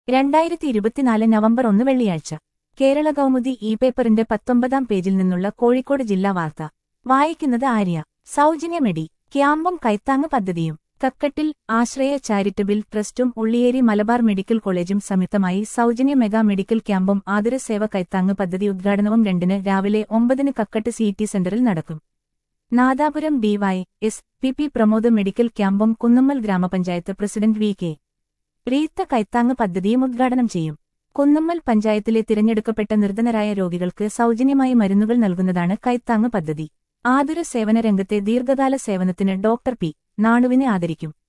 രണ്ടായിരത്തി ഇരുപത്തിനാല് നവംബർ ഒന്ന് വെള്ളിയാഴ്ച കേരള കൗമുദി ഇ പേപ്പറിന്റെ പത്തൊമ്പതാം പേജിൽ നിന്നുള്ള കോഴിക്കോട് ജില്ലാ വാർത്ത വായിക്കുന്നത് ആര്യ സൗജന്യ മെഡി ക്യാമ്പും കൈത്താങ് പദ്ധതിയും കക്കട്ടിൽ ആശ്രയ ചാരിറ്റബിൾ ട്രസ്റ്റും ഉള്ളിയേരി മലബാർ മെഡിക്കൽ കോളേജും സംയുക്തമായി സൗജന്യ മെഗാ മെഡിക്കൽ ക്യാമ്പും ആതുരസേവ കൈത്താങ് പദ്ധതി ഉദ്ഘാടനവും രണ്ടിന് രാവിലെ ഒമ്പതിന് കക്കട്ട് സിഇടി സെന്ററിൽ നടക്കും Nadapuram DY S P P Pramod medical ക്യാമ്പും കുന്നമ്മൽ ഗ്രാമപഞ്ചായത്ത് പ്രസിഡന്റ് വി കെ റീത്ത കൈത്താങ് പദ്ധതിയും ഉദ്ഘാടനം ചെയ്യും കുന്നമ്മൽ പഞ്ചായത്തിലെ തിരഞ്ഞെടുക്കപ്പെട്ട നിർധനരായ രോഗികൾക്ക് സൗജന്യമായി മരുന്നുകൾ നൽകുന്നതാണ് കൈത്താങ് പദ്ധതി ആതുര സേവന രംഗത്തെ ദീർഘകാല സേവനത്തിന് ഡോക്ടർ പി നാണുവിനെ ആദരിക്കും